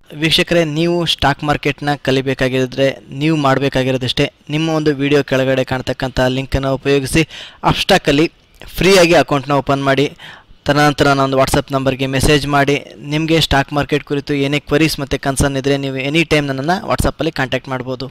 ವೀಕ್ಷಕರೇ ನೀವು ಸ್ಟಾಕ್ ಮಾರ್ಕೆಟ್ನ ಕಲಿಬೇಕಾಗಿದ್ದರೆ ನೀವು ಮಾಡಬೇಕಾಗಿರೋದಷ್ಟೇ ನಿಮ್ಮ ಒಂದು ವಿಡಿಯೋ ಕೆಳಗಡೆ ಕಾಣ್ತಕ್ಕಂಥ ಲಿಂಕನ್ನು ಉಪಯೋಗಿಸಿ ಅಪ್ಸ್ಟಾಕಲ್ಲಿ ಫ್ರೀಯಾಗಿ ಅಕೌಂಟ್ನ ಓಪನ್ ಮಾಡಿ ತದನಂತರ ನನ್ನ ವಾಟ್ಸಪ್ ನಂಬರ್ಗೆ ಮೆಸೇಜ್ ಮಾಡಿ ನಿಮಗೆ ಸ್ಟಾಕ್ ಮಾರ್ಕೆಟ್ ಕುರಿತು ಏನೇ ಕ್ವರೀಸ್ ಮತ್ತು ಕನ್ಸರ್ನ್ ಇದ್ದರೆ ನೀವು ಎನಿ ಟೈಮ್ ನನ್ನನ್ನು ವಾಟ್ಸಪ್ಪಲ್ಲಿ ಕಾಂಟ್ಯಾಕ್ಟ್ ಮಾಡ್ಬೋದು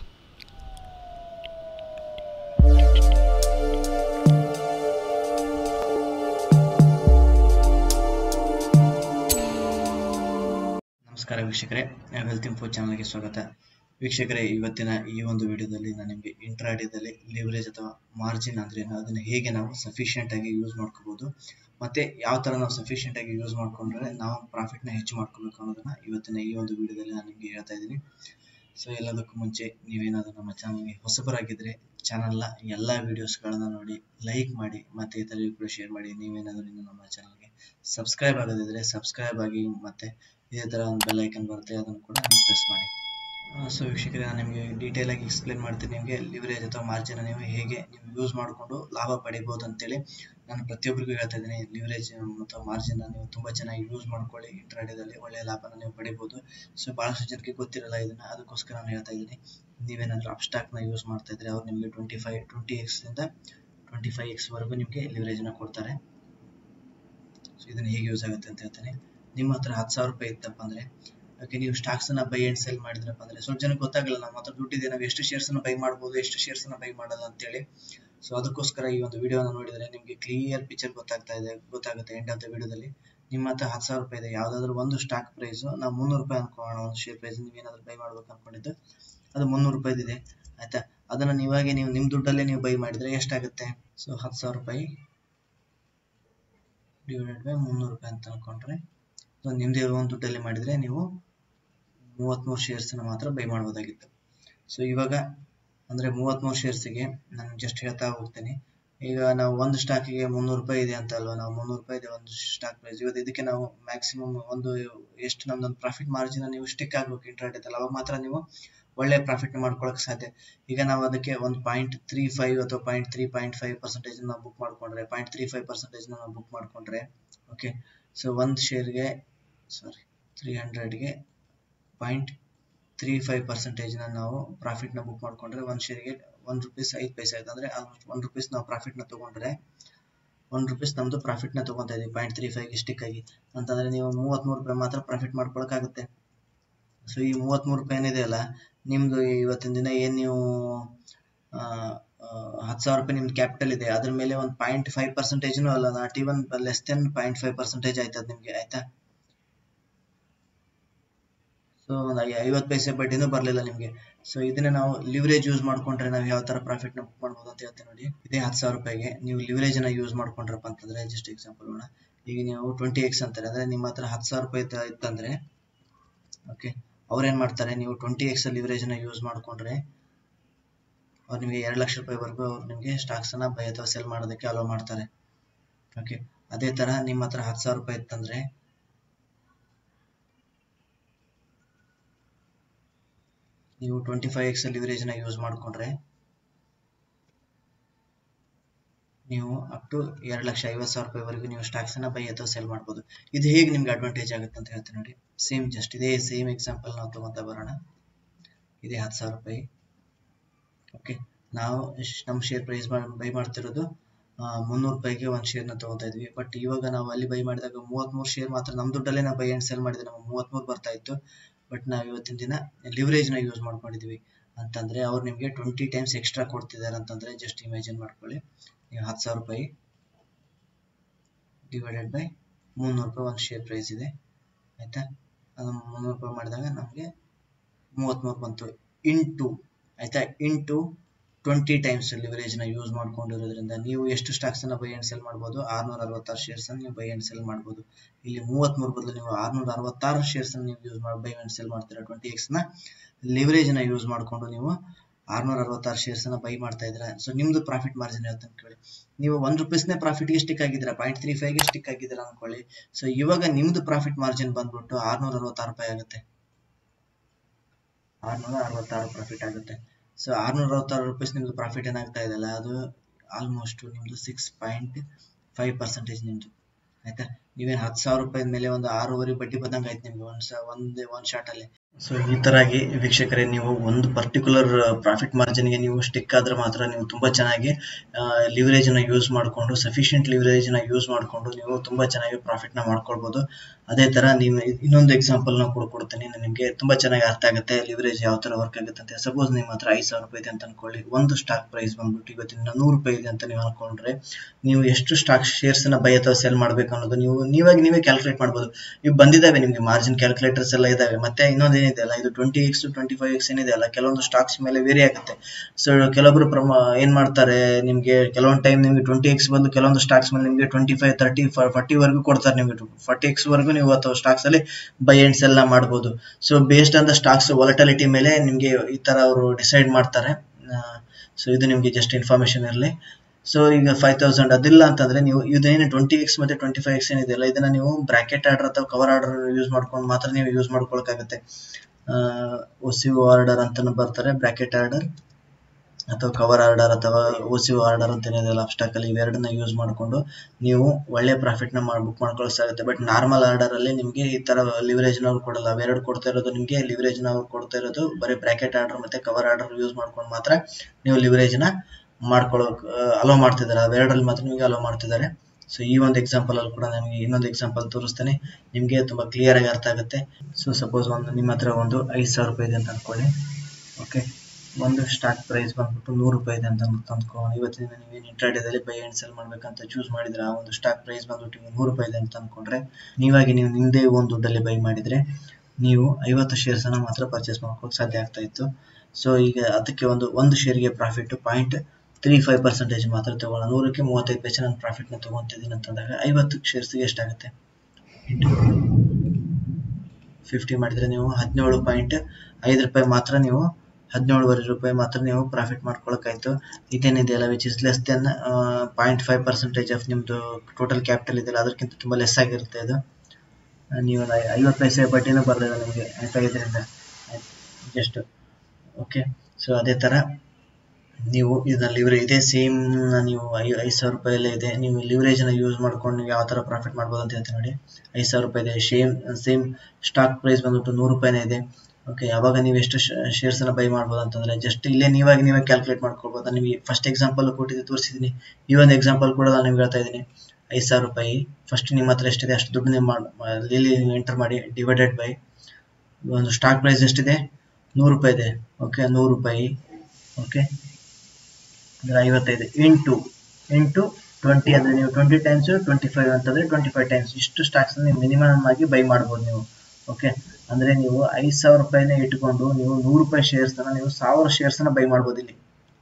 ನಮಸ್ಕಾರ ವೀಕ್ಷಕರೇ ವೆಲ್ತ್ ಇನ್ಫೋ ಚಾನಲ್ಗೆ ಸ್ವಾಗತ ವೀಕ್ಷಕರೇ ಇವತ್ತಿನ ಈ ಒಂದು ವಿಡಿಯೋದಲ್ಲಿ ನಾನು ನಿಮಗೆ ಇಂಟ್ರಾಡೇದಲ್ಲಿ ಲಿವರೇಜ್ ಅಥವಾ ಮಾರ್ಜಿನ್ ಅಂದ್ರೆ ಏನು ಅದನ್ನು ಹೇಗೆ ನಾವು ಸಫಿಷಿಯೆಂಟ್ ಆಗಿ ಯೂಸ್ ಮಾಡ್ಕೋಬಹುದು ಮತ್ತೆ ಯಾವ ತರ ನಾವು ಸಫಿಷಿಯೆಂಟ್ ಆಗಿ ಯೂಸ್ ಮಾಡ್ಕೊಂಡ್ರೆ ನಾವು ಪ್ರಾಫಿಟ್ನ ಹೆಚ್ಚು ಮಾಡ್ಕೋಬೇಕು ಅನ್ನೋದನ್ನ ಇವತ್ತಿನ ಈ ಒಂದು ವಿಡಿಯೋದಲ್ಲಿ ನಾನು ನಿಮಗೆ ಹೇಳ್ತಾ ಇದ್ದೀನಿ ಸೊ ಎಲ್ಲದಕ್ಕೂ ಮುಂಚೆ ನೀವೇನಾದರೂ ನಮ್ಮ ಚಾನಲ್ಗೆ ಹೊಸಬರಾಗಿದ್ದರೆ ಚಾನಲ್ನ ಎಲ್ಲ ವೀಡಿಯೋಸ್ಗಳನ್ನ ನೋಡಿ ಲೈಕ್ ಮಾಡಿ ಮತ್ತೆ ಇತರರಿಗೂ ಕೂಡ ಶೇರ್ ಮಾಡಿ ನೀವೇನಾದರೂ ಇನ್ನು ನಮ್ಮ ಚಾನಲ್ಗೆ ಸಬ್ಸ್ಕ್ರೈಬ್ ಆಗೋದಿದ್ರೆ ಸಬ್ಸ್ಕ್ರೈಬ್ ಆಗಿ ಮತ್ತೆ ಇದೇ ಥರ ಒಂದು ಬೆಲ್ ಐಕನ್ ಬರುತ್ತೆ ಅದನ್ನು ಕೂಡ ಪ್ರೆಸ್ ಮಾಡಿ ಸೊ ವೀಕ್ಷಕರೇ ನಾನು ನಿಮಗೆ ಡೀಟೇಲ್ ಆಗಿ ಎಕ್ಸ್ಪ್ಲೇನ್ ಮಾಡ್ತೀನಿ ನಿಮಗೆ ಲಿವರೇಜ್ ಅಥವಾ ಮಾರ್ಜಿನ್ ನೀವು ಹೇಗೆ ನೀವು ಯೂಸ್ ಮಾಡಿಕೊಂಡು ಲಾಭ ಪಡಿಬೋದು ಅಂತೇಳಿ ನಾನು ಪ್ರತಿಯೊಬ್ಬರಿಗೂ ಹೇಳ್ತಾ ಇದ್ದೀನಿ ಲಿವರೇಜ್ ಮತ್ತು ಮಾರ್ಜಿನ್ ನೀವು ತುಂಬ ಚೆನ್ನಾಗಿ ಯೂಸ್ ಮಾಡ್ಕೊಳ್ಳಿ ಇಂಟ್ರಾಡೇದಲ್ಲಿ ಒಳ್ಳೆಯ ಲಾಭನ ನೀವು ಪಡಿಬೋದು ಸೊ ಭಾಳಷ್ಟು ಜನಕ್ಕೆ ಗೊತ್ತಿರಲ್ಲ ಇದನ್ನ ಅದಕ್ಕೋಸ್ಕರ ನಾನು ಹೇಳ್ತಾ ಇದ್ದೀನಿ ನೀವೇನಾದರೂ ಅಪ್ಸ್ಟಾಕ್ನ ಯೂಸ್ ಮಾಡ್ತಾ ಇದ್ರೆ ಅವ್ರು ನಿಮಗೆ ಟ್ವೆಂಟಿ ಫೈವ್ ಟ್ವೆಂಟಿ ಎಕ್ಸ್ನಿಂದ ಟ್ವೆಂಟಿ ಫೈವ್ ಎಕ್ಸ್ವರೆಗೂ ನಿಮಗೆ ಲಿವರೇಜ್ನ ಕೊಡ್ತಾರೆ ಸೊ ಇದನ್ನು ಹೇಗೆ ಯೂಸ್ ಆಗುತ್ತೆ ಅಂತ ಹೇಳ್ತೇನೆ ನಿಮ್ಮ ಹತ್ರ ಹತ್ತು ಸಾವಿರ ರೂಪಾಯಿ ಇತ್ತಪ್ಪ ಅಂದರೆ ಓಕೆ ನೀವು ಸ್ಟಾಕ್ಸನ್ನ ಬೈ ಆ್ಯಂಡ್ ಸೆಲ್ ಮಾಡಿದ್ರಪ್ಪ ಅಂದರೆ ಸ್ವಲ್ಪ ಜನಕ್ಕೆ ಗೊತ್ತಾಗಲ್ಲ ನಮ್ಮ ಹತ್ರ ದುಡ್ಡಿದೆ ನಾವು ಎಷ್ಟು ಶೇರ್ಸನ್ನು ಬೈ ಮಾಡ್ಬೋದು ಎಷ್ಟು ಶೇರ್ಸನ್ನು ಬೈ ಮಾಡಲ್ಲ ಅಂತೇಳಿ ಸೊ ಅದಕ್ಕೋಸ್ಕರ ಈ ಒಂದು ವಿಡಿಯೋನ ನೋಡಿದರೆ ನಿಮಗೆ ಕ್ಲಿಯರ್ ಪಿಕ್ಚರ್ ಗೊತ್ತಾಗ್ತಾ ಇದೆ ಗೊತ್ತಾಗುತ್ತೆ ಎಂಡ್ ಆಫ್ ದ ವಿಡಿಯೋದಲ್ಲಿ ನಿಮ್ಮ ಹತ್ರ ಹತ್ತು ಸಾವಿರ ರೂಪಾಯಿ ಇದೆ ಯಾವುದಾದ್ರೂ ಒಂದು ಸ್ಟಾಕ್ ಪ್ರೈಸು ನಾವು ಮುನ್ನೂರು ರೂಪಾಯಿ ಅನ್ಕೊಳ್ಳೋಣ ಒಂದು ಶೇರ್ ಪ್ರೈಸ್ ನೀವು ಏನಾದರೂ ಬೈ ಮಾಡ್ಬೇಕು ಅನ್ಕೊಂಡಿದ್ದು ಅದು ಮುನ್ನೂರು ರೂಪಾಯಿದಿದೆ ಆಯ್ತಾ ಅದನ್ನು ನೀವಾಗೆ ನೀವು ನಿಮ್ಮ ದುಡ್ಡಲ್ಲೇ ನೀವು ಬೈ ಮಾಡಿದರೆ ಎಷ್ಟಾಗುತ್ತೆ ಸೊ ಹತ್ತು ಸಾವಿರ ರೂಪಾಯಿ ಡಿವೈಡೆಡ್ ಬೈ ಮುನ್ನೂರು ರೂಪಾಯಿ ಅಂತ ಅನ್ಕೊಂಡ್ರೆ ಸೊ ನಿಮ್ಮದೇ ಒಂದು ದುಡ್ಡಲ್ಲಿ ಮಾಡಿದರೆ ನೀವು ಮೂವತ್ತ್ಮೂರು ಶೇರ್ಸನ್ನು ಮಾತ್ರ ಬೈ ಮಾಡ್ಬೋದಾಗಿತ್ತು ಸೊ ಇವಾಗ ಅಂದರೆ ಮೂವತ್ತ್ಮೂರು ಶೇರ್ಸಿಗೆ ನಾನು ಜಸ್ಟ್ ಹೇಳ್ತಾ ಹೋಗ್ತೀನಿ ಈಗ ನಾವು ಒಂದು ಸ್ಟಾಕಿಗೆ ಮುನ್ನೂರು ರೂಪಾಯಿ ಇದೆ ಅಂತ ಅಲ್ವಾ ನಾವು ಮುನ್ನೂರು ರೂಪಾಯಿ ಇದೆ ಒಂದು ಸ್ಟಾಕ್ ಪ್ರೈಸ್ ಇವತ್ತು ಇದಕ್ಕೆ ನಾವು ಮ್ಯಾಕ್ಸಿಮಮ್ ಒಂದು ಎಷ್ಟು ನಮ್ದೊಂದು ಪ್ರಾಫಿಟ್ ಮಾರ್ಜಿನ್ ನೀವು ಸ್ಟಿಕ್ ಆಗಬೇಕು ಇಂಟ್ರಾಡೇದಲ್ಲಿ ಅವಾಗ ಮಾತ್ರ ನೀವು ಒಳ್ಳೆ ಪ್ರಾಫಿಟ್ನ ಮಾಡ್ಕೊಳಕ್ಕೆ ಸಾಧ್ಯ ಈಗ ನಾವು ಅದಕ್ಕೆ ಒಂದು ಪಾಯಿಂಟ್ ತ್ರೀ ಫೈವ್ ಅಥವಾ point three point five percentage ನಾವು ಬುಕ್ ಮಾಡ್ಕೊಂಡ್ರೆ ಪಾಯಿಂಟ್ ತ್ರೀ ಫೈವ್ ಪರ್ಸೆಂಟೇಜ್ ನಾವು ಬುಕ್ ಮಾಡ್ಕೊಂಡ್ರೆ ಓಕೆ ಸೊ ಒಂದು ಶೇರ್ಗೆ ಸಾರಿ ತ್ರೀ ಹಂಡ್ರೆಡ್ಗೆ ಪಾಯಿಂಟ್ ತ್ರೀ ಫೈವ್ ಪರ್ಸೆಂಟೇಜ್ನ ನಾವು ಪ್ರಾಫಿಟ್ನ ಬುಕ್ ಮಾಡ್ಕೊಂಡ್ರೆ ಒಂದು ಶೇರ್ಗೆ ಒನ್ ರುಪೀಸ್ ಐದು ಪೈಸೆ ಆಯ್ತು ಅಂದರೆ ಆಲ್ಮೋಸ್ಟ್ ಒನ್ ರುಪೀಸ್ ನಾವು ಪ್ರಾಫಿಟ್ನ ತೊಗೊಂಡ್ರೆ ಒನ್ ರುಪೀಸ್ ನಮ್ಮದು ಪ್ರಾಫಿಟ್ನ ತೊಗೊತಾ ಇದೀವಿ ಪಾಯಿಂಟ್ ತ್ರೀ ಫೈವ್ಗೆ ಸ್ಟಿಕ್ ಆಗಿ ಅಂತಂದರೆ ನೀವು ಮೂವತ್ತ್ಮೂರು ರೂಪಾಯಿ ಮಾತ್ರ ಪ್ರಾಫಿಟ್ ಮಾಡ್ಕೊಳಕ್ಕಾಗುತ್ತೆ ಸೊ ಈ ಮೂವತ್ತ್ಮೂರು ರೂಪಾಯಿ ಏನಿದೆ ಅಲ್ಲ ನಿಮ್ಮದು ಇವತ್ತಿನ ದಿನ ಏನು ನೀವು ಹತ್ತು ಸಾವಿರ ರೂಪಾಯಿ ನಿಮ್ದು ಕ್ಯಾಪಿಟಲ್ ಇದೆ ಅದ್ರ ಮೇಲೆ ಒಂದು ಪಾಯಿಂಟ್ ಫೈವ್ ಪರ್ಸೆಂಟೇಜ್ನು ಅಲ್ಲ not even less than point five percentage ಆಯ್ತದ ನಿಮಗೆ ಆಯ್ತಾ ಸೊ ಒಂದು ಐವತ್ತು ಪೈಸೆ ಬಡ್ಡಿನೂ ಬರಲಿಲ್ಲ ನಿಮಗೆ ಸೊ ಇದನ್ನ ನಾವು ಲಿವರೇಜ್ ಯೂಸ್ ಮಾಡ್ಕೊಂಡ್ರೆ ನಾವು ಯಾವ ಥರ ಪ್ರಾಫಿಟ್ನ ಬುಕ್ ಮಾಡ್ಬೋದು ಅಂತ ಹೇಳ್ತೀನಿ ನೋಡಿ ಇದೇ ಹತ್ತು ಸಾವಿರ ರೂಪಾಯಿಗೆ ನೀವು ಲಿವರೇಜನ್ನ ಯೂಸ್ ಮಾಡ್ಕೊಂಡ್ರಪ್ಪ ಅಂತಂದ್ರೆ ಜಸ್ಟ್ ಎಕ್ಸಾಂಪಲ್ ನೋಡೋಣ ಈಗ ನೀವು ಟ್ವೆಂಟಿ ಎಕ್ಸ್ ಅಂತಾರೆ ಅಂದರೆ ನಿಮ್ಮ ಹತ್ರ ಹತ್ತು ಸಾವಿರ ರೂಪಾಯಿ ಇತ್ತಂದ್ರೆ ಓಕೆ ಅವ್ರೇನು ಮಾಡ್ತಾರೆ ನೀವು ಟ್ವೆಂಟಿ ಎಕ್ಸ್ ಲಿವರೇಜನ್ನ ಯೂಸ್ ಮಾಡಿಕೊಂಡ್ರೆ ಅವ್ರು ನಿಮಗೆ ಎರಡು ಲಕ್ಷ ರೂಪಾಯಿವರೆಗೂ ಅವ್ರು ನಿಮಗೆ ಸ್ಟಾಕ್ಸನ್ನು ಬೈ ಅಥವಾ ಸೆಲ್ ಮಾಡೋದಕ್ಕೆ ಅಲೋ ಮಾಡ್ತಾರೆ ಓಕೆ ಅದೇ ಥರ ನಿಮ್ಮ ಹತ್ರ ಹತ್ತು ಸಾವಿರ ರೂಪಾಯಿ ಇತ್ತಂದರೆ ನೀವು ಟ್ವೆಂಟಿ ಫೈವ್ ಎಕ್ಸ್ ಲಿವರೇಜ್ನ ಯೂಸ್ ಮಾಡಿಕೊಂಡ್ರೆ ನೀವು ಅಪ್ ಟು ಎರಡು ಲಕ್ಷ ಐವತ್ತು ಸಾವಿರ ರೂಪಾಯಿವರೆಗೂ ನೀವು ಸ್ಟಾಕ್ಸನ್ನು ಬೈ ಅಥವಾ ಸೆಲ್ ಮಾಡ್ಬೋದು ಇದು ಹೇಗೆ ನಿಮ್ಗೆ ಅಡ್ವಾಂಟೇಜ್ ಆಗುತ್ತೆ ಅಂತ ಹೇಳ್ತೀನಿ ನೋಡಿ ಸೇಮ್ ಜಸ್ಟ್ ಇದೇ ಸೇಮ್ ಎಕ್ಸಾಂಪಲ್ ನಾವು ತೊಗೊತಾ ಬರೋಣ ಇದೇ ಹತ್ತು ಸಾವಿರ ರೂಪಾಯಿ ಓಕೆ ನಾವು ನಮ್ಮ ಶೇರ್ ಪ್ರೈಸ್ ಬೈ ಮಾಡ್ತಿರೋದು ಮುನ್ನೂರು ರೂಪಾಯಿಗೆ ಒಂದು ಶೇರ್ನ ತೊಗೊತಾ ಇದ್ವಿ ಬಟ್ ಇವಾಗ ನಾವು ಅಲ್ಲಿ ಬೈ ಮಾಡಿದಾಗ ಮೂವತ್ತ್ಮೂರು ಶೇರ್ ಮಾತ್ರ ನಮ್ಮ ದುಡ್ಡಲ್ಲೇ ನಾವು ಬೈ ಆ್ಯಂಡ್ ಸೆಲ್ ಮಾಡಿದ್ರೆ ನಮಗೆ ಮೂವತ್ತ್ಮೂರು ಬರ್ತಾ ಇತ್ತು ಬಟ್ ನಾವು ಇವತ್ತಿನ ದಿನ ಲಿವರೇಜ್ನ ಯೂಸ್ ಮಾಡ್ಕೊಂಡಿದ್ವಿ ಅಂತಂದರೆ ಅವ್ರು ನಿಮಗೆ ಟ್ವೆಂಟಿ ಟೈಮ್ಸ್ ಎಕ್ಸ್ಟ್ರಾ ಕೊಡ್ತಿದ್ದಾರೆ ಅಂತಂದರೆ ಜಸ್ಟ್ ಇಮ್ಯಾಜಿನ್ ಮಾಡ್ಕೊಳ್ಳಿ ನೀವು ಹತ್ತು ಸಾವಿರ ರೂಪಾಯಿ ಡಿವೈಡೆಡ್ ಬೈ ಮುನ್ನೂರು ರೂಪಾಯಿ ಒಂದು ಶೇರ್ ಪ್ರೈಸ್ ಇದೆ ಆಯಿತಾ ಅದು ಮುನ್ನೂರು ರೂಪಾಯಿ ಮಾಡಿದಾಗ ನಮಗೆ ಮೂವತ್ತ್ಮೂರು ಬಂತು ಇಂಟು ಆಯಿತಾ ಇಂಟು ಟ್ವೆಂಟಿ ಟೈಮ್ಸ್ ಲಿವರೇಜ್ನ ಯೂಸ್ ಮಾಡ್ಕೊಂಡಿರೋದ್ರಿಂದ ನೀವು ಎಷ್ಟು ಸ್ಟಾಕ್ಸನ್ನು ಬೈ ಆ್ಯಂಡ್ ಸೆಲ್ ಮಾಡ್ಬೋದು ಆರುನೂರ ಅರವತ್ತಾರು ಶೇರ್ಸನ್ನು ನೀವು ಬೈ ಆ್ಯಂಡ್ ಸೆಲ್ ಮಾಡ್ಬೋದು ಇಲ್ಲಿ ಮೂವತ್ತ್ಮೂರು ಬದಲು ನೀವು ಆರುನೂರ ಅರವತ್ತಾರು ಶೇರ್ಸನ್ನು ನೀವು ಯೂಸ್ ಮಾಡಿ ಬೈ ಆ್ಯಂಡ್ ಸೆಲ್ ಮಾಡ್ತೀರಾ ಟ್ವೆಂಟಿ ಎಕ್ಸ್ನ ಲಿವರೇಜ್ನ ಯೂಸ್ ಮಾಡಿಕೊಂಡು ನೀವು ಆರುನೂರ ಅರವತ್ತಾರು ಶೇರ್ಸನ್ನು ಬೈ ಮಾಡ್ತಾ ಇದ್ದೀರಾ ಸೊ ನಿಮ್ಮದು ಪ್ರಾಫಿಟ್ ಮಾರ್ಜಿನ್ ಹೇಳ್ತಾನೆ ಕೇಳಿ ನೀವು ಒಂದು ರುಪೀಸ್ನೇ ಪ್ರಾಫಿಟ್ಗೆ ಸ್ಟಿಕ್ ಆಗಿದ್ದೀರಾ ಪಾಯಿಂಟ್ ತ್ರೀ ಫೈವ್ಗೆ ಸ್ಟಿಕ್ ಆಗಿದ್ದೀರಾ ಅನ್ಕೊಳ್ಳಿ ಸೊ ಇವಾಗ ನಿಮ್ಮದು ಪ್ರಾಫಿಟ್ ಮಾರ್ಜಿನ್ ಬಂದ್ಬಿಟ್ಟು ಆರುನೂರ ಅರವತ್ತಾರು ರೂಪಾಯಿ ಆಗುತ್ತೆ ಆರುನೂರ ಅರವತ್ತಾರು ಪ್ರಾಫಿಟ್ ಆಗುತ್ತೆ ಸೊ ಆರುನೂರ ಅರವತ್ತಾರು ರುಪೀಸ್ ನಿಮ್ಮದು ಪ್ರಾಫಿಟ್ ಏನಾಗ್ತಾ ಇದೆಯಲ್ಲ ಅದು ಆಲ್ಮೋಸ್ಟ್ ನಿಮ್ಮದು ಸಿಕ್ಸ್ ಪಾಯಿಂಟ್ ಫೈವ್ ಪರ್ಸೆಂಟೇಜ್ ನಿಮ್ಮದು ಆಯ್ತಾ ನೀವೇನು ಹತ್ತು ಸಾವಿರ ರೂಪಾಯಿ ಮೇಲೆ ಒಂದು ಆರೂವರೆ ಬಡ್ಡಿ ಬಂದಂಗೆ ಆಯ್ತು ನಿಮ್ಗೆ ಒಂದು ಸ ಒಂದು ಒಂದು ಶಾರ್ಟಲ್ಲಿ ಸೊ ಈ ತರಾಗಿ ವೀಕ್ಷಕರೇ ನೀವು ಒಂದು ಪರ್ಟಿಕ್ಯುಲರ್ ಪ್ರಾಫಿಟ್ ಮಾರ್ಜಿನ್ಗೆ ನೀವು ಸ್ಟಿಕ್ ಆದ್ರೆ ಮಾತ್ರ ನೀವು ತುಂಬಾ ಚೆನ್ನಾಗಿ ಲಿವರೇಜ್ ನ ಯೂಸ್ ಮಾಡಿಕೊಂಡು ಸಫಿಷಿಯಂಟ್ ಲಿವರೇಜ್ ನ ಯೂಸ್ ಮಾಡಿಕೊಂಡು ನೀವು ತುಂಬಾ ಚೆನ್ನಾಗಿ ಪ್ರಾಫಿಟ್ ನ ಮಾಡ್ಕೊಳ್ಬಹುದು ಅದೇ ತರ ನೀವು ಇನ್ನೊಂದು ಎಕ್ಸಾಂಪಲ್ ನ ಕೂಡ ಕೊಡ್ತೀನಿ ನಿಮಗೆ ತುಂಬಾ ಚೆನ್ನಾಗಿ ಅರ್ಥ ಆಗುತ್ತೆ ಲಿವರೇಜ್ ಯಾವ ತರ ವರ್ಕ್ ಆಗುತ್ತೆ ಅಂತ ಸಪೋಸ್ ನಿಮ್ಮ ಹತ್ರ ಐದು ಸಾವಿರ ರೂಪಾಯಿ ಇದೆ ಅಂತ ಅನ್ಕೊಳ್ಳಿ ಒಂದು ಸ್ಟಾಕ್ ಪ್ರೈಸ್ ಬಂದ್ಬಿಟ್ಟು ಇವತ್ತಿನ ನೂರು ರೂಪಾಯಿ ಇದೆ ಅಂತ ನೀವು ಅನ್ಕೊಂಡ್ರೆ ನೀವು ಎಷ್ಟು ಸ್ಟಾಕ್ ಶೇರ್ಸ್ ನ ಬೈ ಅಥವಾ ಸೆಲ್ ಮಾಡ್ಬೇಕು ಅನ್ನೋದು ನೀವು ನೀವಾಗಿ ನೀವೇ ಕ್ಯಾಲ್ಕುಲೇಟ್ ಮಾಡ್ಬೋದು ಇವು ಬಂದಿದ್ದಾವೆ ನಿಮಗೆ ಮಾರ್ಜಿನ್ ಕ್ಯಾಲ್ಕುಲೇಟರ್ಸ್ ಎಲ್ಲ ಇದಾವೆ ಮತ್ತೆ ಇನ್ನೊಂದು ಏನಿದೆ ಅಲ್ಲ ಇದು twenty X twenty five X ಏನಿದೆ ಅಲ್ಲ ಕೆಲವೊಂದು ಸ್ಟಾಕ್ಸ್ ಮೇಲೆ ವೇರಿ ಆಗುತ್ತೆ ಸೊ ಕೆಲವೊಬ್ರು ಪ್ರಮ ಏನ್ ಮಾಡ್ತಾರೆ ನಿಮ್ಗೆ ಕೆಲವೊಂದು ಟೈಮ್ ನಿಮ್ಗೆ ಟ್ವೆಂಟಿ ಎಕ್ಸ್ ಬಂದು ಕೆಲವೊಂದು ಸ್ಟಾಕ್ಸ್ ಮೇಲೆ ನಿಮ್ಗೆ ಟ್ವೆಂಟಿ ಫೈವ್ ತರ್ಟಿ ಫಾರ್ಟಿ ವರೆಗೂ ಕೊಡ್ತಾರೆ ನಿಮ್ಗೆ ಫಾರ್ಟಿ ಎಕ್ಸ್ ವರೆಗೂ ನೀವು ಅಥವಾ ಸ್ಟಾಕ್ಸ್ ಅಲ್ಲಿ ಬೈ ಅಂಡ್ ಸೆಲ್ ಮಾಡ್ಬೋದು so based on the stocks volatility ಮೇಲೆ ನಿಮ್ಗೆ ಈ ತರ ಅವರು ಡಿಸೈಡ್ ಮಾಡ್ತಾರೆ ಸೊ ಇದು ನಿಮ್ಗೆ ಜಸ್ಟ್ ಇನ್ಫಾರ್ಮೇಶನ್ ಇರಲಿ ಸೊ ಈಗ ಫೈವ್ ತೌಸಂಡ್ ಅದಿಲ್ಲ ಅಂತಂದ್ರೆ ನೀವು ಇದೇನು ಟ್ವೆಂಟಿ ಎಕ್ಸ್ ಮತ್ತೆ ಟ್ವೆಂಟಿ ಫೈವ್ ಎಕ್ಸ್ ಏನಿದೆಯಲ್ಲ ಇದನ್ನ ನೀವು ಬ್ರಾಕೆಟ್ ಆರ್ಡರ್ ಅಥವಾ ಕವರ್ ಆರ್ಡರ್ ಯೂಸ್ ಮಾಡ್ಕೊಂಡು ಮಾತ್ರ ನೀವು ಯೂಸ್ ಮಾಡ್ಕೊಳಕಾಗುತ್ತೆ ಒಸಿವ್ ಆರ್ಡರ್ ಅಂತ ಬರ್ತಾರೆ ಬ್ರಾಕೆಟ್ ಆರ್ಡರ್ ಅಥವಾ ಕವರ್ ಆರ್ಡರ್ ಅಥವಾ ಓಸಿವ್ ಆರ್ಡರ್ ಅಂತ ಏನಿದೆಯಲ್ಲ ಅಬ್ಸ್ಟಾಕ್ ಅಲ್ಲಿ ಇವೆರಡನ್ನ ಯೂಸ್ ಮಾಡಿಕೊಂಡು ನೀವು ಒಳ್ಳೆ ಪ್ರಾಫಿಟ್ ನ ಬುಕ್ ಮಾಡ್ಕೊಳ್ಳೋಕ್ಕಾಗುತ್ತೆ ಬಟ್ ನಾರ್ಮಲ್ ಆರ್ಡರ್ ಅಲ್ಲಿ ನಿಮಗೆ ಈ ತರ ಲಿವರೇಜ್ ನವ್ರು ಕೊಡಲ್ಲ ಅವೆರಡು ಕೊಡ್ತಾ ಇರೋದು ನಿಮಗೆ ಲಿವರೇಜ್ ನವ್ರು ಕೊಡ್ತಾ ಇರೋದು ಬರೀ ಬ್ರಾಕೆಟ್ ಆರ್ಡರ್ ಮತ್ತೆ ಕವರ್ ಆರ್ಡರ್ ಯೂಸ್ ಮಾಡ್ಕೊಂಡು ಮಾತ್ರ ನೀವು ಲಿವರೇಜ್ ನ ಮಾಡ್ಕೊಳ್ಳೋಕ್ ಅಲೋ ಮಾಡ್ತಿದ್ದಾರೆ ಅವೆರಡರಲ್ಲಿ ಮಾತ್ರ ನಿಮಗೆ ಅಲೋ ಮಾಡ್ತಿದ್ದಾರೆ ಸೊ ಈ ಒಂದು ಎಕ್ಸಾಂಪಲ್ ಅಲ್ಲಿ ಕೂಡ ನನಗೆ ಇನ್ನೊಂದು ಎಕ್ಸಾಂಪಲ್ ತೋರಿಸ್ತೇನೆ ನಿಮಗೆ ತುಂಬಾ ಕ್ಲಿಯರ್ ಆಗಿ ಅರ್ಥ ಆಗುತ್ತೆ ಸೊ ಸಪೋಸ್ ಒಂದು ನಿಮ್ಮ ಹತ್ರ ಒಂದು ಐದು ಸಾವಿರ ರೂಪಾಯಿ ಇದೆ ಅಂತ ಅನ್ಕೊಳ್ಳಿ ಓಕೆ ಒಂದು ಸ್ಟಾಕ್ ಪ್ರೈಸ್ ಬಂದ್ಬಿಟ್ಟು ನೂರು ರೂಪಾಯಿ ಇದೆ ಅಂತ ಅಂದ್ಕೊ ಇವತ್ತಿನ ನೀವೇನು ಇಂಟ್ರಾಡೇದಲ್ಲಿ ಬೈ ಅಂಡ್ ಸೆಲ್ ಮಾಡ್ಬೇಕಂತ ಚೂಸ್ ಮಾಡಿದ್ರೆ ಆ ಒಂದು ಸ್ಟಾಕ್ ಪ್ರೈಸ್ ಬಂದ್ಬಿಟ್ಟು ನೂರು ರೂಪಾಯಿ ಇದೆ ಅಂತ ಅನ್ಕೊಂಡ್ರೆ ನೀವಾಗಿ ನೀವು ನಿಮ್ಮದೇ ಒಂದು ದುಡ್ಡಲ್ಲಿ ಬೈ ಮಾಡಿದ್ರೆ ನೀವು ಐವತ್ತು ಶೇರ್ಸ್ ಅನ್ನ ಮಾತ್ರ ಪರ್ಚೇಸ್ ಮಾಡ್ಕೋಕ್ ಸಾಧ್ಯ ಆಗ್ತಾ ಇತ್ತು ಸೊ ಈಗ ಅದಕ್ಕೆ ಒಂದು ಒಂದು ಶೇರ್ಗೆ profit point three five percentage ಮಾತ್ರ ತಗೊಳ್ಳೋಣ ನೂರಕ್ಕೆ ಮೂವತ್ತೈದು ಪೈಸೆ ನಾನು ಪ್ರಾಫಿಟ್ನ ತೊಗೊತಿದ್ದೀನಿ ಅಂತಂದಾಗ ಐವತ್ತು ಶೇರ್ಸ್ಗೆ ಎಷ್ಟಾಗುತ್ತೆ ಫಿಫ್ಟಿ ಮಾಡಿದರೆ ನೀವು ಹದಿನೇಳು ಪಾಯಿಂಟ್ ಐದು ರೂಪಾಯಿ ಮಾತ್ರ ನೀವು ಹದಿನೇಳುವರೆ ರೂಪಾಯಿ ಮಾತ್ರ ನೀವು ಪ್ರಾಫಿಟ್ ಮಾಡ್ಕೊಳಕ್ಕಾಯ್ತು ಇದೇನಿದೆಯಲ್ಲ which is less than point five percentage of ನಿಮ್ಮದು ಟೋಟಲ್ ಕ್ಯಾಪಿಟಲ್ ಇದೆಯಲ್ಲ ಅದಕ್ಕಿಂತ ತುಂಬ ಲೆಸ್ ಆಗಿರುತ್ತೆ ಅದು ನೀವು ಐವತ್ತು ಪೈಸೆ ಬಡ್ಡಿನೂ ಬರಲಿಲ್ಲ ನಿಮಗೆ ಆಯ್ತಾ ಇದರಿಂದ ಜಸ್ಟ್ ಓಕೆ ಸೊ ಅದೇ ಥರ ನೀವು ಇದನ್ನ ಲಿವ್ರೇ ಇದೇ ಸೇಮ್ ನೀವು ಐ ಐದು ಸಾವಿರ ರೂಪಾಯಲ್ಲೇ ಇದೆ ನೀವು ಲಿವರೇಜ್ನ ಯೂಸ್ ಮಾಡ್ಕೊಂಡು ನೀವು ಯಾವ ಥರ ಪ್ರಾಫಿಟ್ ಮಾಡ್ಬೋದು ಅಂತ ಹೇಳ್ತೀನಿ ನೋಡಿ ಐದು ಸಾವಿರ ರೂಪಾಯಿ ಇದೆ ಸೇಮ್ ಸೇಮ್ ಸ್ಟಾಕ್ ಪ್ರೈಸ್ ಬಂದ್ಬಿಟ್ಟು ನೂರು ರೂಪಾಯಿನೇ ಇದೆ ಓಕೆ ಯಾವಾಗ ನೀವು ಎಷ್ಟು ಶೇರ್ಸನ್ನು ಬೈ ಮಾಡ್ಬೋದು ಅಂತಂದರೆ ಜಸ್ಟ್ ಇಲ್ಲೇ ನೀವಾಗಿ ನೀವೇ ಕ್ಯಾಲ್ಕುಲೇಟ್ ಮಾಡ್ಕೊಳ್ಬೋದು ನಾನು ನಿಮಗೆ ಫಸ್ಟ್ ಎಕ್ಸಾಂಪಲ್ ಕೊಟ್ಟಿದ್ದು ತೋರಿಸಿದ್ದೀನಿ ಈ ಒಂದು ಎಕ್ಸಾಂಪಲ್ ಕೂಡ ನಾನು ನಿಮ್ಗೆ ಹೇಳ್ತಾ ಇದ್ದೀನಿ ಐದು ಸಾವಿರ ರೂಪಾಯಿ ಫಸ್ಟ್ ನಿಮ್ಮ ಹತ್ರ ಎಷ್ಟಿದೆ ಅಷ್ಟು ದುಡ್ಡು ನೀವು ಮಾಡಿ ನೀವು ಎಂಟರ್ ಮಾಡಿ ಡಿವೈಡೆಡ್ ಬೈ ಒಂದು ಸ್ಟಾಕ್ ಪ್ರೈಸ್ ಎಷ್ಟಿದೆ ನೂರು ರೂಪಾಯಿ ಇದೆ ಓಕೆ ನೂರು ರೂಪಾಯಿ ಓಕೆ ಅಂದರೆ ಐವತ್ತೈದು ಇಂಟು ಇಂಟು ಟ್ವೆಂಟಿ ಅಂದರೆ ನೀವು ಟ್ವೆಂಟಿ ಟೈಮ್ಸ್ ಟ್ವೆಂಟಿ ಫೈವ್ ಅಂತಂದರೆ ಟ್ವೆಂಟಿ ಫೈವ್ ಟೈಮ್ಸ್ ಇಷ್ಟು ಸ್ಟಾಕ್ಸ್ ನೀವು ಮಿನಿಮಮ್ ಆಗಿ ಬೈ ಮಾಡ್ಬೋದು ನೀವು ಓಕೆ ಅಂದರೆ ನೀವು ಐದು ಸಾವಿರ ರೂಪಾಯಿನೇ ಇಟ್ಕೊಂಡು ನೀವು ನೂರು ರೂಪಾಯಿ ಶೇರ್ಸ್ನ ನೀವು ಸಾವಿರ ಶೇರ್ಸ್ನ ಬೈ ಮಾಡ್ಬೋದು ಇಲ್ಲಿ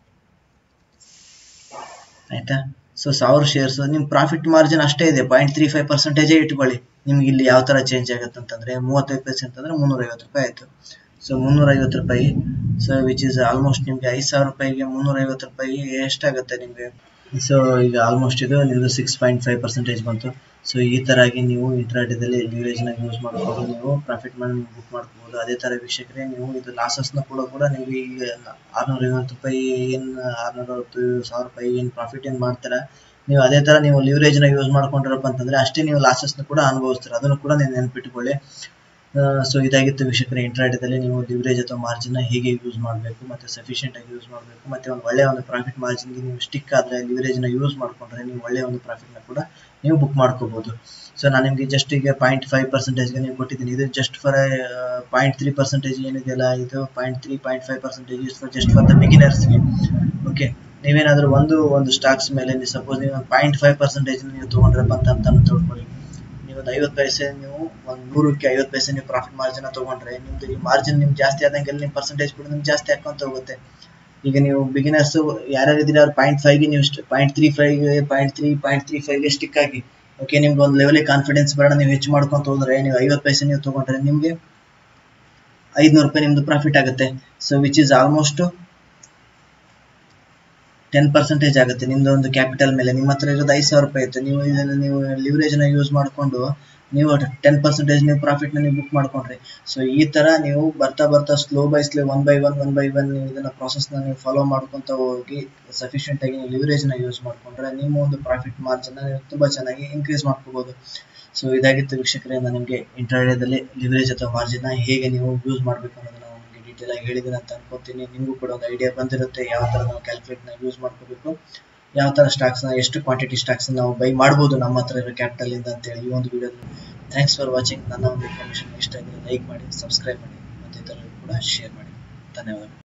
ಆಯ್ತಾ ಸೊ ಸಾವಿರ ಶೇರ್ಸ್ ನಿಮ್ಮ ಪ್ರಾಫಿಟ್ ಮಾರ್ಜಿನ್ ಅಷ್ಟೇ ಇದೆ ಪಾಯಿಂಟ್ ತ್ರೀ ಫೈವ್ ಪರ್ಸೆಂಟೇಜೇ ಇಟ್ಕೊಳ್ಳಿ ನಿಮ್ಗೆ ಇಲ್ಲಿ ಯಾವ ಥರ ಚೇಂಜ್ ಆಗುತ್ತೆ ಅಂತಂದರೆ ಮೂವತ್ತೈದು ಪೈಸೆ ಅಂತಂದರೆ ಮುನ್ನೂರೈವತ್ತು ರೂಪಾಯಿ ಆಯಿತು ಸೊ ಮುನ್ನೂರೈವತ್ತು ರೂಪಾಯಿ ಸೊ ವಿಚ್ ಇಸ್ ಆಲ್ಮೋಸ್ಟ್ ನಿಮಗೆ ಐದು ಸಾವಿರ ರೂಪಾಯಿಗೆ ಮುನ್ನೂರೈವತ್ತು ರೂಪಾಯಿ ಎಷ್ಟಾಗುತ್ತೆ ನಿಮಗೆ ಸೊ ಈಗ ಆಲ್ಮೋಸ್ಟ್ ಇದು ನಿಮ್ಮದು ಸಿಕ್ಸ್ ಪಾಯಿಂಟ್ ಫೈವ್ ಪರ್ಸೆಂಟೇಜ್ ಬಂತು ಸೊ ಈ ಥರಾಗಿ ನೀವು ಇಂಟ್ರಾಡೇದಲ್ಲಿ ಲಿವರೇಜ್ನ ಯೂಸ್ ಮಾಡ್ಕೊಂಡು ನೀವು ಪ್ರಾಫಿಟ್ ಮಾಡಿ ಬುಕ್ ಮಾಡ್ಕೋಬೋದು ಅದೇ ಥರ ವೀಕ್ಷಕರೇ ನೀವು ಇದು ಲಾಸಸ್ನ ಕೂಡ ಕೂಡ ನೀವು ಈಗ ಆರುನೂರ ಐವತ್ತು ರೂಪಾಯಿ ಏನು ಆರುನೂರ ಅರವತ್ತು ಸಾವಿರ ರೂಪಾಯಿ ಏನು ಪ್ರಾಫಿಟ್ ಏನು ಮಾಡ್ತೀರಾ ನೀವು ಅದೇ ಥರ ನೀವು ಲಿವರೇಜ್ನ ಯೂಸ್ ಮಾಡ್ಕೊಂಡಿರಪ್ಪ ಅಂತಂದರೆ ಅಷ್ಟೇ ನೀವು ಲಾಸಸ್ನ ಕೂಡ ಅನುಭವಿಸ್ತೀರ ಅದನ್ನು ಕೂಡ ನೀವು ನೆನ್ಪಿಟ್ಕೊಳ್ಳಿ ಸೊ ಇದಾಗಿತ್ತು ವೀಕ್ಷಕರೇ ಇಂಟ್ರಾಡೇದಲ್ಲಿ ನೀವು ಲಿವರೇಜ್ ಅಥವಾ ಮಾರ್ಜಿನ್ ಹೇಗೆ ಯೂಸ್ ಮಾಡಬೇಕು ಮತ್ತು ಸಫಿಷಿಯೆಂಟ್ ಆಗಿ ಯೂಸ್ ಮಾಡಬೇಕು ಮತ್ತು ಒಂದು ಒಳ್ಳೆಯ ಒಂದು ಪ್ರಾಫಿಟ್ ಮಾರ್ಜಿನ್ಗೆ ನೀವು ಸ್ಟಿಕ್ ಆದರೆ ಲಿವರೇಜ್ನ ಯೂಸ್ ಮಾಡಿಕೊಂಡ್ರೆ ನೀವು ಒಳ್ಳೆಯ ಒಂದು ಪ್ರಾಫಿಟ್ನ ಕೂಡ ನೀವು ಬುಕ್ ಮಾಡ್ಕೋಬೋದು ಸೊ ನಾನು ನಿಮಗೆ ಜಸ್ಟ್ ಈಗ ಪಾಯಿಂಟ್ ಫೈವ್ ಪರ್ಸೆಂಟೇಜ್ಗೆ ನೀವು ಕೊಟ್ಟಿದ್ದೀನಿ ಇದು just for point three percentage ಏನಿದೆಯಲ್ಲ ಇದು point three point five percentage is for just for the ಬಿಗಿನರ್ಸ್ಗೆ ಓಕೆ ನೀವೇನಾದರೂ ಒಂದು ಒಂದು ಸ್ಟಾಕ್ಸ್ ಮೇಲೆ ನೀವು ಸಪೋಸ್ ನೀವು ಪಾಯಿಂಟ್ ಫೈವ್ ಪರ್ಸೆಂಟೇಜ್ ನೀವು ತೊಗೊಂಡ್ರಪ್ಪ ಅಂತ ಅಂತ ತಿಳ್ಕೊಳ್ಳಿ ನೀವು ಒಂದು ಐವತ್ತು ಪೈಸೆ ನೀವು ಒಂದು ನೂರಕ್ಕೆ ಐವತ್ತು ಪೈಸೆ ನೀವು ಪ್ರಾಫಿಟ್ ಮಾರ್ಜಿನ್ ತೊಗೊಂಡ್ರೆ ನಿಮ್ದು ಈ ಮಾರ್ಜಿನ್ ನಿಮ್ಗೆ ಜಾಸ್ತಿ ಆದಂಗೆ ನಿಮ್ಮ ಪರ್ಸೆಂಟೇಜ್ ಕೂಡ ನಿಮ್ಗೆ ಜಾಸ್ತಿ ಹಾಕೊಂತ ಹೋಗುತ್ತೆ ಈಗ ನೀವು ಬಿಗಿನರ್ಸ್ ಯಾರ್ಯಾರು ಇದ್ದೀರಿ ಅವ್ರು ಪಾಯಿಂಟ್ ಫೈವ್ಗೆ ನೀವು ಪಾಯಿಂಟ್ ತ್ರೀ ಫೈವ್ಗೆ ಪಾಯಿಂಟ್ ತ್ರೀ ಪಾಯಿಂಟ್ ತ್ರೀ ಫೈವ್ಗೆ ಸ್ಟಿಕ್ ಆಗಿ ಓಕೆ ನಿಮ್ಗೆ ಒಂದು ಲೆವೆಲಿಗೆ ಕಾನ್ಫಿಡೆನ್ಸ್ ಬೇಡ ನೀವು ಹೆಚ್ಚು ಮಾಡ್ಕೊಂತ ಹೋದ್ರೆ ನೀವು ಐವತ್ತು ಪೈಸೆ ನೀವು ತೊಗೊಂಡ್ರೆ ನಿಮಗೆ ಐದುನೂರು ರೂಪಾಯಿ ನಿಮ್ಮದು ಪ್ರಾಫಿಟ್ ಆಗುತ್ತೆ so which is almost ten percentage ಆಗುತ್ತೆ ನಿಮ್ದು ಒಂದು ಕ್ಯಾಪಿಟಲ್ ಮೇಲೆ ನಿಮ್ಮ ಹತ್ರ ಇರೋದು ಐದು ಸಾವಿರ ರೂಪಾಯಿ ಇತ್ತು ನೀವು ಇದನ್ನು ನೀವು ಲಿವರೇಜ್ನ ಯೂಸ್ ಮಾಡಿಕೊಂಡು ನೀವು ಟೆನ್ ಪರ್ಸೆಂಟೇಜ್ ನೀವು ಪ್ರಾಫಿಟ್ನ ನೀವು ಬುಕ್ ಮಾಡ್ಕೊಂಡ್ರಿ ಸೊ ಈ ಥರ ನೀವು ಬರ್ತಾ ಬರ್ತಾ slow by slow one by one one by one ನೀವು ಇದನ್ನು ಪ್ರಾಸೆಸ್ನ ನೀವು ಫಾಲೋ ಮಾಡ್ಕೊತ ಹೋಗಿ ಸಫಿಷಿಯೆಂಟ್ ಆಗಿ ನೀವು ಲಿವರೇಜ್ನ ಯೂಸ್ ಮಾಡಿಕೊಂಡ್ರೆ ನಿಮ್ಮ ಒಂದು ಪ್ರಾಫಿಟ್ ಮಾರ್ಜಿನ್ ನೀವು ತುಂಬ ಚೆನ್ನಾಗಿ ಇನ್ಕ್ರೀಸ್ ಮಾಡ್ಕೋಬೋದು ಸೊ ಇದಾಗಿತ್ತು ವೀಕ್ಷಕರೇ ನಾನು ನಿಮಗೆ ಇಂಟ್ರಾಡೇದಲ್ಲಿ ಲಿವರೇಜ್ ಅಥವಾ ಮಾರ್ಜಿನ್ ಹೇಗೆ ನೀವು ಯೂಸ್ ಮಾಡಬೇಕು ಅನ್ನೋದನ್ನ ನಾನು ನಿಮಗೆ ಡೀಟೇಲ್ ಆಗಿ ಹೇಳಿದ್ದೀನಿ ಅಂತ ಅನ್ಕೋತೀನಿ ನಿಮಗೂ ಕೂಡ ಒಂದು ಐಡಿಯಾ ಬಂದಿರುತ್ತೆ ಯಾವ ಥರ ನಾವು ಕ್ಯಾಲ್ಕುಲೇಟ್ನ ಯೂಸ್ ಮಾಡ್ಕೋಬೇಕು ಯಾವ ಥರ ಸ್ಟಾಕ್ಸ್ನ ಎಷ್ಟು ಕ್ವಾಂಟಿಟಿ ಸ್ಟಾಕ್ಸ್ನ ನಾವು ಬೈ ಮಾಡ್ಬೋದು ನಮ್ಮ ಹತ್ರ ಇರೋ ಕ್ಯಾಪಿಟಲಿಂದ ಅಂತೇಳಿ ಈ ಒಂದು ವಿಡಿಯೋದಲ್ಲಿ ಥ್ಯಾಂಕ್ಸ್ ಫಾರ್ ವಾಚಿಂಗ್ ನನ್ನ ಒಂದು ಇನ್ಫಾರ್ಮೇಷನ್ ಇಷ್ಟ ಆಗಿದ್ರೆ ಲೈಕ್ ಮಾಡಿ ಸಬ್ಸ್ಕ್ರೈಬ್ ಮಾಡಿ ಮತ್ತು ಇತರರಿಗೂ ಕೂಡ ಶೇರ್ ಮಾಡಿ ಧನ್ಯವಾದಗಳು